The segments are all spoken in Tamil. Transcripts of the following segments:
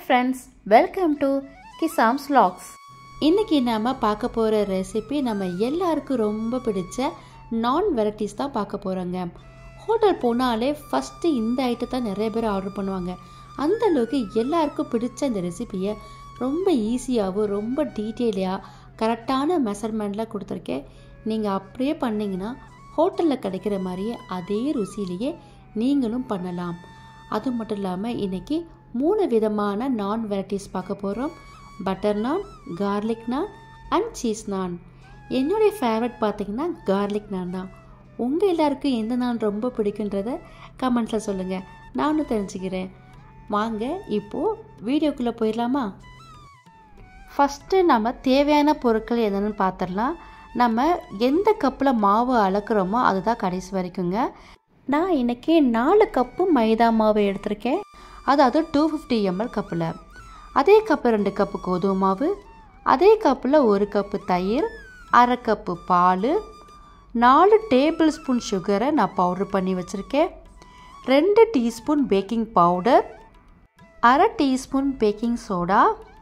friends welcome to Kisams vlogs இன்னைக்கு நாம பார்க்க போகிற ரெசிபி நம்ம எல்லாருக்கும் ரொம்ப பிடிச்ச நான் வெரைட்டிஸ் தான் பார்க்க போகிறோங்க ஹோட்டல் போனாலே ஃபஸ்ட்டு இந்த ஐட்டத்தை நிறைய பேர் ஆர்டர் பண்ணுவாங்க அந்த அளவுக்கு எல்லாருக்கும் பிடிச்ச இந்த ரெசிபியை ரொம்ப ஈஸியாகவும் ரொம்ப டீட்டெயிலாக கரெக்டான மெஷர்மெண்ட்டில் கொடுத்துருக்கேன் நீங்கள் அப்படியே பண்ணிங்கன்னா ஹோட்டலில் கிடைக்கிற மாதிரியே அதே ருசியிலேயே நீங்களும் பண்ணலாம் அது மட்டும் இல்லாமல் இன்றைக்கி மூணு விதமான நான் வெரைட்டிஸ் பார்க்க போகிறோம் பட்டர் நான் கார்லிக் நான் அண்ட் சீஸ் நான் என்னுடைய ஃபேவரட் பார்த்தீங்கன்னா கார்லிக் நான் தான் உங்கள் எல்லாருக்கும் எந்த நான் ரொம்ப பிடிக்குன்றத கமெண்ட்ஸில் சொல்லுங்கள் நானும் தெரிஞ்சுக்கிறேன் வாங்க இப்போது வீடியோக்குள்ளே போயிடலாமா ஃபஸ்ட்டு நம்ம தேவையான பொருட்கள் என்னென்னு பார்த்துடலாம் நம்ம எந்த கப்பில் மாவு அளக்குறோமோ அதுதான் கடைசி வரைக்குங்க நான் இன்றைக்கி நாலு கப்பு மைதா மாவு எடுத்திருக்கேன் அதாவது டூ ஃபிஃப்டி எம்எல் கப்பில் அதே கப்பு ரெண்டு கப்பு கோதுமை மாவு அதே கப்பில் ஒரு கப்பு தயிர் அரை கப்பு பால் நாலு டேபிள் ஸ்பூன் சுகரை நான் பவுட்ரு பண்ணி வச்சுருக்கேன் ரெண்டு டீஸ்பூன் பேக்கிங் பவுடர் அரை டீஸ்பூன் பேக்கிங் சோடா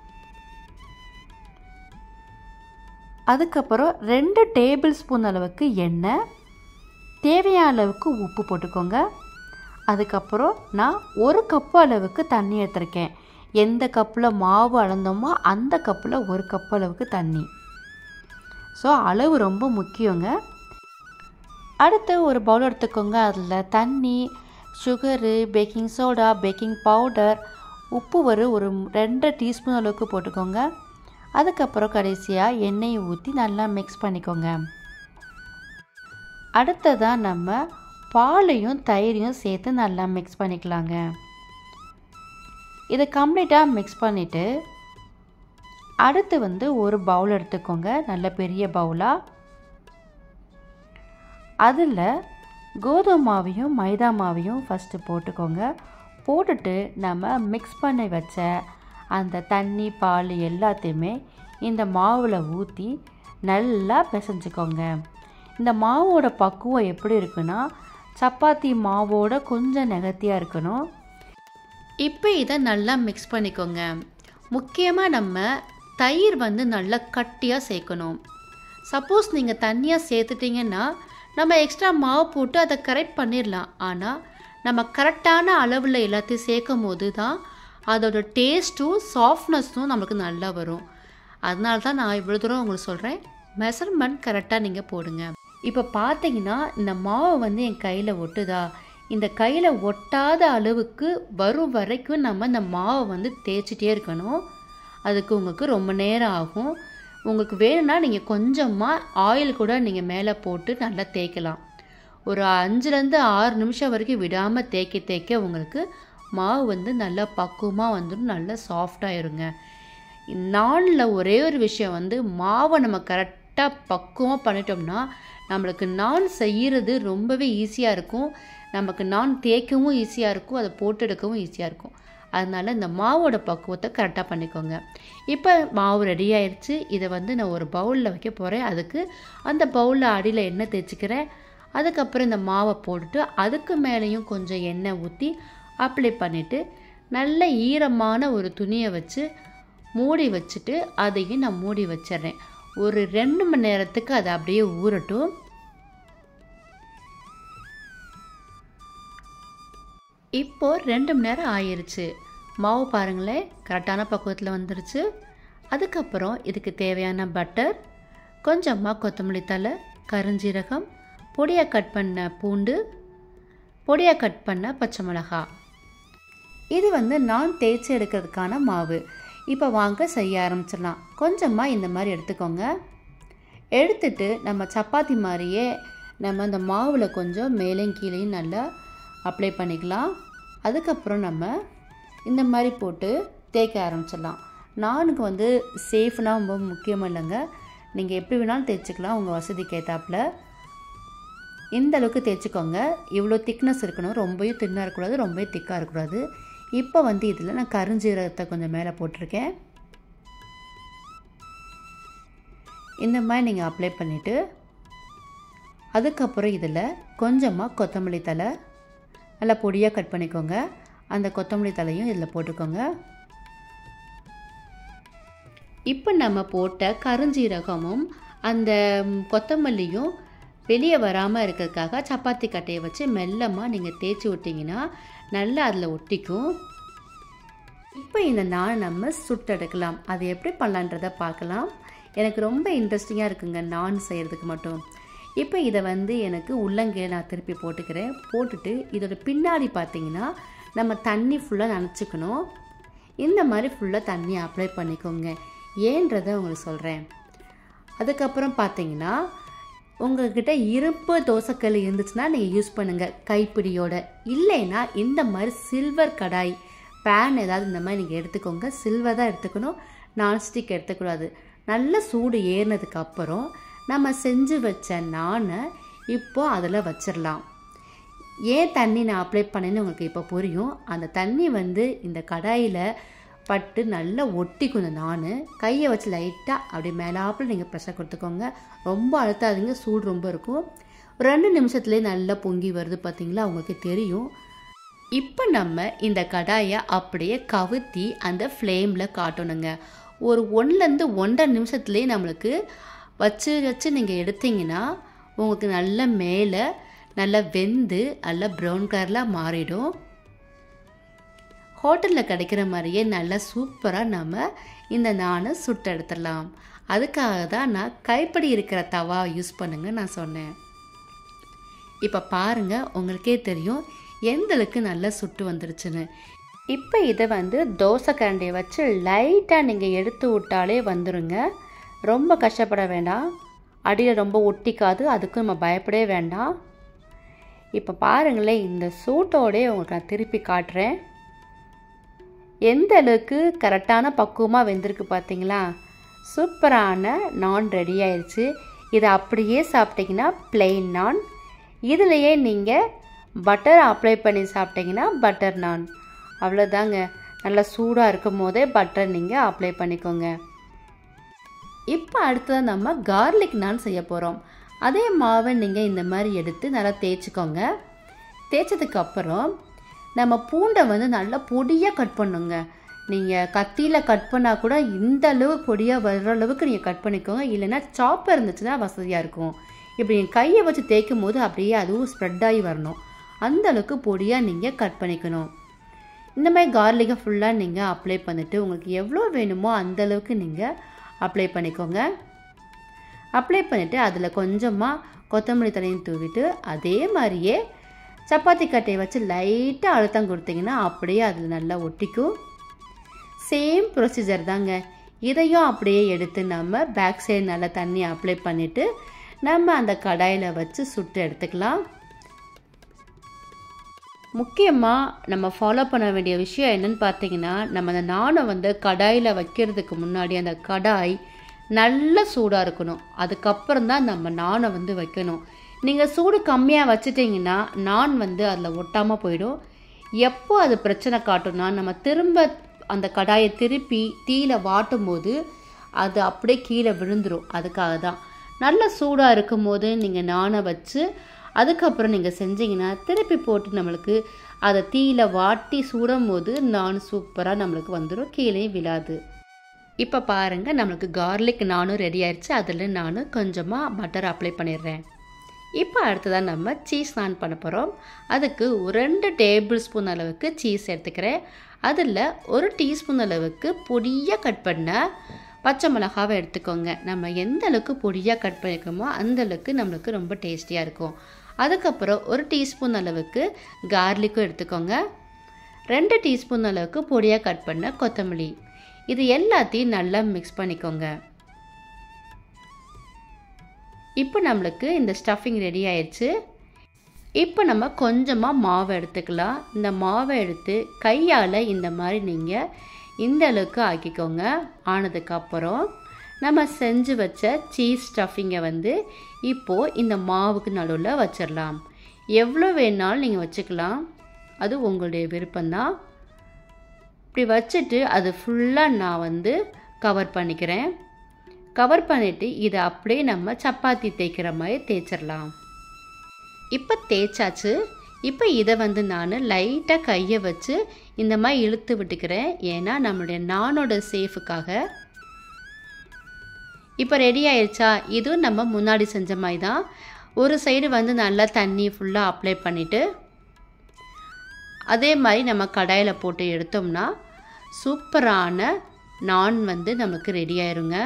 அதுக்கப்புறம் ரெண்டு டேபிள் ஸ்பூன் அளவுக்கு எண்ணெய் தேவையான அளவுக்கு உப்பு போட்டுக்கோங்க அதுக்கப்புறம் நான் ஒரு கப்பு அளவுக்கு தண்ணி எடுத்திருக்கேன் எந்த கப்பில் மாவு அளந்தோமோ அந்த கப்பில் ஒரு கப் அளவுக்கு தண்ணி ஸோ அளவு ரொம்ப முக்கியங்க அடுத்து ஒரு பவுல் எடுத்துக்கோங்க அதில் தண்ணி sugar baking soda baking powder உப்பு ஒரு ஒரு ரெண்டு டீஸ்பூன் அளவுக்கு போட்டுக்கோங்க அதுக்கப்புறம் கடைசியாக எண்ணெயை ஊற்றி நல்லா மிக்ஸ் பண்ணிக்கோங்க அடுத்ததாக நம்ம பாலையும் தயிரையும் சேர்த்து நல்லா மிக்ஸ் பண்ணிக்கலாங்க இதை கம்ப்ளீட்டாக மிக்ஸ் பண்ணிவிட்டு அடுத்து வந்து ஒரு பவுல் எடுத்துக்கோங்க நல்ல பெரிய பவுலாக அதில் கோதுமை மாவையும் மைதா மாவையும் ஃபஸ்ட்டு போட்டுக்கோங்க போட்டுட்டு நம்ம மிக்ஸ் பண்ணி வச்ச அந்த தண்ணி பால் எல்லாத்தையுமே இந்த மாவில் ஊற்றி நல்லா பிசைஞ்சுக்கோங்க இந்த மாவோட பக்குவம் எப்படி இருக்குன்னா சப்பாத்தி மாவோட கொஞ்சம் நெகத்தியாக இருக்கணும் இப்போ இதை நல்லா மிக்ஸ் பண்ணிக்கோங்க முக்கியமாக நம்ம தயிர் வந்து நல்லா கட்டியாக சேர்க்கணும் சப்போஸ் நீங்கள் தண்ணியாக சேர்த்துட்டிங்கன்னா நம்ம எக்ஸ்ட்ரா மாவு போட்டு அதை கரெக்ட் பண்ணிடலாம் ஆனால் நம்ம கரெக்டான அளவில் எல்லாத்தையும் சேர்க்கும் போது தான் அதோட டேஸ்ட்டும் சாஃப்ட்னஸும் நமக்கு நல்லா வரும் அதனால தான் நான் இவ்வளோ தூரம் உங்களுக்கு சொல்கிறேன் மெஷர்மெண்ட் கரெக்டாக நீங்கள் போடுங்க இப்போ பார்த்தீங்கன்னா இந்த மாவு வந்து என் கையில் ஒட்டுதா இந்த கையில் ஒட்டாத அளவுக்கு வரும் வரைக்கும் நம்ம இந்த மாவை வந்து தேய்ச்சிட்டே இருக்கணும் அதுக்கு உங்களுக்கு ரொம்ப நேரம் ஆகும் உங்களுக்கு வேணும்னா நீங்கள் கொஞ்சமாக ஆயில் கூட நீங்கள் மேலே போட்டு நல்லா தேய்க்கலாம் ஒரு அஞ்சுலேருந்து ஆறு நிமிஷம் வரைக்கும் விடாமல் தேய்க்க தேய்க்க உங்களுக்கு மாவு வந்து நல்லா பக்குவமாக வந்துடும் நல்லா சாஃப்டாகிருங்க நானில் ஒரே ஒரு விஷயம் வந்து மாவை நம்ம கரெக்டாக பக்குவமாக பண்ணிட்டோம்னா நம்மளுக்கு நான் செய்கிறது ரொம்பவே ஈஸியாக இருக்கும் நமக்கு நான் தேய்க்கவும் ஈஸியாக இருக்கும் அதை போட்டு எடுக்கவும் ஈஸியாக இருக்கும் அதனால் இந்த மாவோட பக்குவத்தை கரெக்டாக பண்ணிக்கோங்க இப்போ மாவு ரெடி ஆயிடுச்சு இதை வந்து நான் ஒரு பவுலில் வைக்க போகிறேன் அதுக்கு அந்த பவுலில் அடியில் எண்ணெய் தேய்ச்சிக்கிறேன் அதுக்கப்புறம் இந்த மாவை போட்டுட்டு அதுக்கு மேலேயும் கொஞ்சம் எண்ணெய் ஊற்றி அப்ளை பண்ணிவிட்டு நல்ல ஈரமான ஒரு துணியை வச்சு மூடி வச்சுட்டு அதையும் நான் மூடி வச்சிட்றேன் ஒரு ரெண்டு மணி நேரத்துக்கு அது அப்படியே ஊறட்டும் இப்போ ரெண்டு மணி நேரம் ஆயிருச்சு மாவு பாருங்களேன் கரெக்டான பக்குவத்தில் வந்துருச்சு அதுக்கப்புறம் இதுக்கு தேவையான பட்டர் கொஞ்சமாக கொத்தமல்லி தலை கருஞ்சீரகம் பொடியாக கட் பண்ண பூண்டு பொடியாக கட் பண்ண பச்சை மிளகா இது வந்து நான் தேய்ச்சி எடுக்கிறதுக்கான மாவு இப்போ வாங்க செய்ய ஆரம்பிச்சிடலாம் கொஞ்சமாக இந்த மாதிரி எடுத்துக்கோங்க எடுத்துட்டு நம்ம சப்பாத்தி மாதிரியே நம்ம அந்த மாவில் கொஞ்சம் மேலேயும் கீழேயும் நல்லா அப்ளை பண்ணிக்கலாம் அதுக்கப்புறம் நம்ம இந்த மாதிரி போட்டு தேய்க்க ஆரம்பிச்சிடலாம் நானுக்கு வந்து சேஃப்னா ரொம்ப முக்கியம் இல்லைங்க நீங்கள் எப்படி வேணாலும் தேய்ச்சிக்கலாம் உங்கள் வசதிக்கு ஏற்றாப்புல இந்த அளவுக்கு தேய்ச்சிக்கோங்க இவ்வளோ திக்னஸ் இருக்கணும் ரொம்பவும் தின்னாக இருக்கக்கூடாது ரொம்பவும் திக்காக இருக்கக்கூடாது இப்போ வந்து இதில் நான் கருஞ்சீரகத்தை கொஞ்சம் மேலே போட்டிருக்கேன் இந்த மாதிரி நீங்கள் அப்ளை பண்ணிவிட்டு அதுக்கப்புறம் இதில் கொஞ்சமாக கொத்தமல்லி தலை நல்லா பொடியாக கட் பண்ணிக்கோங்க அந்த கொத்தமல்லி தலையும் இதில் போட்டுக்கோங்க இப்போ நம்ம போட்ட கருஞ்சீரகமும் அந்த ம், கொத்தமல்லியும் வெளியே வராமல் இருக்கிறதுக்காக சப்பாத்தி கட்டையை வச்சு மெல்லமாக நீங்கள் தேய்ச்சி விட்டிங்கன்னா நல்லா அதில் ஒட்டிக்கும் இப்போ இந்த நான் நம்ம சுட்டெடுக்கலாம் அது எப்படி பண்ணலான்றதை பார்க்கலாம் எனக்கு ரொம்ப இன்ட்ரெஸ்டிங்காக இருக்குங்க நான் செய்கிறதுக்கு மட்டும் இப்போ இதை வந்து எனக்கு உள்ளங்கையை நான் திருப்பி போட்டுக்கிறேன் போட்டுட்டு இதோட பின்னாடி பார்த்தீங்கன்னா நம்ம தண்ணி ஃபுல்லாக நனைச்சிக்கணும் இந்த மாதிரி ஃபுல்லாக தண்ணி அப்ளை பண்ணிக்கோங்க ஏன்றதை உங்களுக்கு சொல்கிறேன் அதுக்கப்புறம் பார்த்தீங்கன்னா உங்கள்கிட்ட இரும்பு தோசைக்கல் இருந்துச்சுன்னா நீங்கள் யூஸ் பண்ணுங்கள் கைப்பிடியோட இல்லைன்னா இந்த மாதிரி சில்வர் கடாய் பேன் ஏதாவது இந்த மாதிரி நீங்கள் எடுத்துக்கோங்க சில்வர் தான் எடுத்துக்கணும் நான்ஸ்டிக் எடுத்துக்கூடாது நல்ல சூடு ஏறினதுக்கு அப்புறம் நம்ம செஞ்சு வச்ச நானை இப்போ அதில் வச்சிடலாம் ஏன் தண்ணி நான் அப்ளை பண்ணேன்னு உங்களுக்கு இப்போ புரியும் அந்த தண்ணி வந்து இந்த கடாயில் பட்டு நல்லா ஒட்டிக்கும் இந்த நான் கையை வச்சு லைட்டாக அப்படி மேலாப்பில் நீங்கள் ப்ரெஷர் கொடுத்துக்கோங்க ரொம்ப அழுத்தாதீங்க சூடு ரொம்ப இருக்கும் ஒரு ரெண்டு நிமிஷத்துலேயே நல்லா பொங்கி வருது பார்த்தீங்களா உங்களுக்கு தெரியும் இப்போ நம்ம இந்த கடாயை அப்படியே கவுத்தி அந்த ஃப்ளேமில் காட்டணுங்க ஒரு ஒன்றுலேருந்து ஒன்றரை நிமிஷத்துலேயே நம்மளுக்கு வச்சு வச்சு நீங்கள் எடுத்தீங்கன்னா உங்களுக்கு நல்ல மேலே நல்லா வெந்து நல்லா ப்ரௌன் கலரில் மாறிடும் ஹோட்டலில் கிடைக்கிற மாதிரியே நல்லா சூப்பராக நம்ம இந்த நானை சுட்டு எடுத்துடலாம் அதுக்காக தான் நான் கைப்படி இருக்கிற தவா யூஸ் பண்ணுங்க நான் சொன்னேன் இப்போ பாருங்க உங்களுக்கே தெரியும் எந்த அளவுக்கு நல்லா சுட்டு வந்துருச்சுன்னு இப்போ இதை வந்து தோசை கரண்டியை வச்சு லைட்டாக நீங்கள் எடுத்து விட்டாலே வந்துருங்க ரொம்ப கஷ்டப்பட வேண்டாம் அடியில் ரொம்ப ஒட்டிக்காது அதுக்கும் நம்ம பயப்படவே வேண்டாம் இப்போ பாருங்களேன் இந்த சூட்டோடே உங்களுக்கு நான் திருப்பி காட்டுறேன் எந்த அளவுக்கு கரெக்டான பக்குவமாக வெந்திருக்கு பார்த்தீங்களா சூப்பரான நான் ரெடி ஆயிடுச்சு இதை அப்படியே சாப்பிட்டீங்கன்னா plain நான் இதுலேயே நீங்கள் பட்டர் அப்ளை பண்ணி சாப்பிட்டீங்கன்னா பட்டர் நான் அவ்வளோதாங்க நல்லா சூடாக இருக்கும் போதே பட்டர் நீங்கள் அப்ளை பண்ணிக்கோங்க இப்போ அடுத்ததாக நம்ம கார்லிக் நான் செய்ய போகிறோம் அதே மாவை நீங்கள் இந்த மாதிரி எடுத்து நல்லா தேய்ச்சிக்கோங்க தேய்ச்சதுக்கு அப்புறம் நம்ம பூண்டை வந்து நல்லா பொடியாக கட் பண்ணுங்க நீங்கள் கத்தியில் கட் பண்ணால் கூட இந்த அளவு பொடியாக வர்ற அளவுக்கு நீங்கள் கட் பண்ணிக்கோங்க இல்லைன்னா சாப்பர் இருந்துச்சுன்னா வசதியாக இருக்கும் இப்படி நீங்கள் கையை வச்சு தேய்க்கும் போது அப்படியே அதுவும் ஸ்ப்ரெட் ஆகி வரணும் அந்த அளவுக்கு பொடியாக நீங்கள் கட் பண்ணிக்கணும் இந்த மாதிரி கார்லிக்கை ஃபுல்லாக நீங்கள் அப்ளை பண்ணிவிட்டு உங்களுக்கு எவ்வளோ வேணுமோ அந்த அளவுக்கு நீங்கள் அப்ளை பண்ணிக்கோங்க அப்ளை பண்ணிவிட்டு அதில் கொஞ்சமாக கொத்தமல்லி தழையும் தூவிட்டு அதே மாதிரியே சப்பாத்தி கட்டையை வச்சு லைட்டாக அழுத்தம் கொடுத்தீங்கன்னா அப்படியே அதில் நல்லா ஒட்டிக்கும் சேம் ப்ரொசீஜர் தாங்க இதையும் அப்படியே எடுத்து நம்ம பேக் சைடு நல்லா தண்ணி அப்ளை பண்ணிவிட்டு நம்ம அந்த கடாயில் வச்சு சுட்டு எடுத்துக்கலாம் முக்கியமாக நம்ம ஃபாலோ பண்ண வேண்டிய விஷயம் என்னன்னு பார்த்தீங்கன்னா நம்ம அந்த நானை வந்து கடாயில் வைக்கிறதுக்கு முன்னாடி அந்த கடாய் நல்ல சூடாக இருக்கணும் அதுக்கப்புறம் தான் நம்ம நானை வந்து வைக்கணும் நீங்கள் சூடு கம்மியாக வச்சிட்டிங்கன்னா நான் வந்து அதில் ஒட்டாமல் போயிடும் எப்போ அது பிரச்சனை காட்டும்னா நம்ம திரும்ப அந்த கடாயை திருப்பி தீயில வாட்டும் போது அது அப்படியே கீழே விழுந்துரும் அதுக்காக தான் நல்ல சூடாக இருக்கும் போது நீங்கள் நானை வச்சு அதுக்கப்புறம் நீங்கள் செஞ்சீங்கன்னா திருப்பி போட்டு நம்மளுக்கு அதை தீயில வாட்டி சுடும் போது நான் சூப்பராக நம்மளுக்கு வந்துடும் கீழே விழாது இப்போ பாருங்கள் நம்மளுக்கு கார்லிக் நானும் ரெடி ஆயிடுச்சு அதில் நான் கொஞ்சமாக பட்டர் அப்ளை பண்ணிடுறேன் இப்போ அடுத்ததாக நம்ம சீஸ் நான் பண்ண போகிறோம் அதுக்கு ஒரு ரெண்டு டேபிள் ஸ்பூன் அளவுக்கு சீஸ் எடுத்துக்கிறேன் அதில் ஒரு டீஸ்பூன் அளவுக்கு பொடியாக கட் பண்ண பச்சை மிளகாவை எடுத்துக்கோங்க நம்ம எந்த அளவுக்கு பொடியாக கட் பண்ணியிருக்கோமோ அந்த அளவுக்கு நம்மளுக்கு ரொம்ப டேஸ்டியாக இருக்கும் அதுக்கப்புறம் ஒரு டீஸ்பூன் அளவுக்கு கார்லிக்கும் எடுத்துக்கோங்க ரெண்டு டீஸ்பூன் அளவுக்கு பொடியாக கட் பண்ண கொத்தமல்லி இது எல்லாத்தையும் நல்லா மிக்ஸ் பண்ணிக்கோங்க இப்போ நம்மளுக்கு இந்த ஸ்டஃபிங் ரெடி ஆயிடுச்சு இப்போ நம்ம கொஞ்சமாக மாவை எடுத்துக்கலாம் இந்த மாவை எடுத்து கையால் இந்த மாதிரி நீங்கள் இந்த அளவுக்கு ஆக்கிக்கோங்க ஆனதுக்கப்புறம் நம்ம செஞ்சு வச்ச சீஸ் ஸ்டஃபிங்கை வந்து இப்போது இந்த மாவுக்கு நடுவில் வச்சிடலாம் எவ்வளோ வேணாலும் நீங்கள் வச்சுக்கலாம் அது உங்களுடைய விருப்பம்தான் இப்படி வச்சுட்டு அது ஃபுல்லாக நான் வந்து கவர் பண்ணிக்கிறேன் கவர் பண்ணிவிட்டு இதை அப்படியே நம்ம சப்பாத்தி தேய்க்கிற மாதிரி தேய்ச்சிடலாம் இப்போ தேய்ச்சாச்சு இப்போ இதை வந்து நான் லைட்டாக கையை வச்சு இந்த மாதிரி இழுத்து விட்டுக்கிறேன் ஏன்னா நம்மளுடைய நானோட சேஃபுக்காக இப்போ ரெடி ஆயிடுச்சா இதுவும் நம்ம முன்னாடி செஞ்ச மாதிரி தான் ஒரு சைடு வந்து நல்லா தண்ணி ஃபுல்லாக அப்ளை பண்ணிவிட்டு அதே மாதிரி நம்ம கடாயில் போட்டு எடுத்தோம்னா சூப்பரான நான் வந்து நமக்கு ரெடி ஆயிருங்க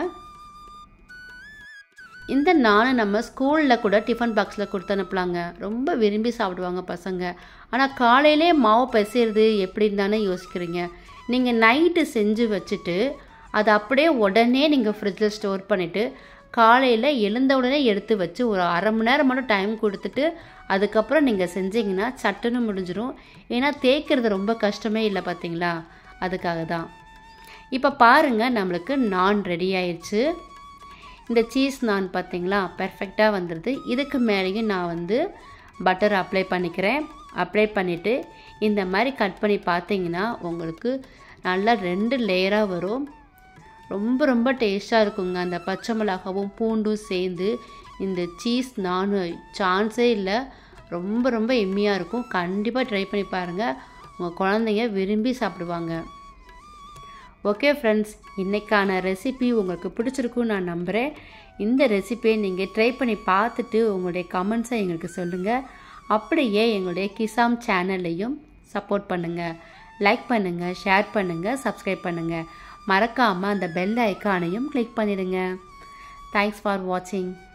இந்த நானை நம்ம ஸ்கூலில் கூட டிஃபன் பாக்ஸில் கொடுத்து அனுப்பலாங்க ரொம்ப விரும்பி சாப்பிடுவாங்க பசங்க ஆனால் காலையிலே மாவு பிசைறது எப்படின்னு தானே யோசிக்கிறீங்க நீங்கள் நைட்டு செஞ்சு வச்சுட்டு அதை அப்படியே உடனே நீங்கள் ஃப்ரிட்ஜில் ஸ்டோர் பண்ணிவிட்டு காலையில் எழுந்த உடனே எடுத்து வச்சு ஒரு அரை மணி நேரம் மட்டும் டைம் கொடுத்துட்டு அதுக்கப்புறம் நீங்கள் செஞ்சீங்கன்னா சட்டுன்னு முடிஞ்சிடும் ஏன்னா தேய்க்கிறது ரொம்ப கஷ்டமே இல்லை பார்த்தீங்களா அதுக்காக தான் இப்போ பாருங்கள் நம்மளுக்கு நான் ரெடி ஆயிடுச்சு இந்த சீஸ் நான் பார்த்தீங்களா பெர்ஃபெக்டாக வந்துடுது இதுக்கு மேலேயும் நான் வந்து பட்டர் அப்ளை பண்ணிக்கிறேன் அப்ளை பண்ணிவிட்டு இந்த மாதிரி கட் பண்ணி பார்த்தீங்கன்னா உங்களுக்கு நல்லா ரெண்டு லேயராக வரும் ரொம்ப ரொம்ப டேஸ்ட்டாக இருக்குங்க அந்த பச்சை மிளகாவும் பூண்டும் சேர்ந்து இந்த சீஸ் நான் சான்ஸே இல்லை ரொம்ப ரொம்ப எம்மியாக இருக்கும் கண்டிப்பாக ட்ரை பண்ணி பாருங்கள் உங்கள் குழந்தைங்க விரும்பி சாப்பிடுவாங்க ஓகே ஃப்ரெண்ட்ஸ் இன்றைக்கான ரெசிபி உங்களுக்கு பிடிச்சிருக்குன்னு நான் நம்புகிறேன் இந்த ரெசிபியை நீங்கள் ட்ரை பண்ணி பார்த்துட்டு உங்களுடைய கமெண்ட்ஸை எங்களுக்கு சொல்லுங்கள் அப்படியே எங்களுடைய கிசாம் சேனல்லையும் சப்போர்ட் பண்ணுங்கள் லைக் பண்ணுங்கள் ஷேர் பண்ணுங்கள் சப்ஸ்கிரைப் பண்ணுங்கள் மறக்காமல் அந்த பெல் ஐக்கானையும் கிளிக் பண்ணிடுங்க தேங்க்ஸ் ஃபார் வாட்சிங்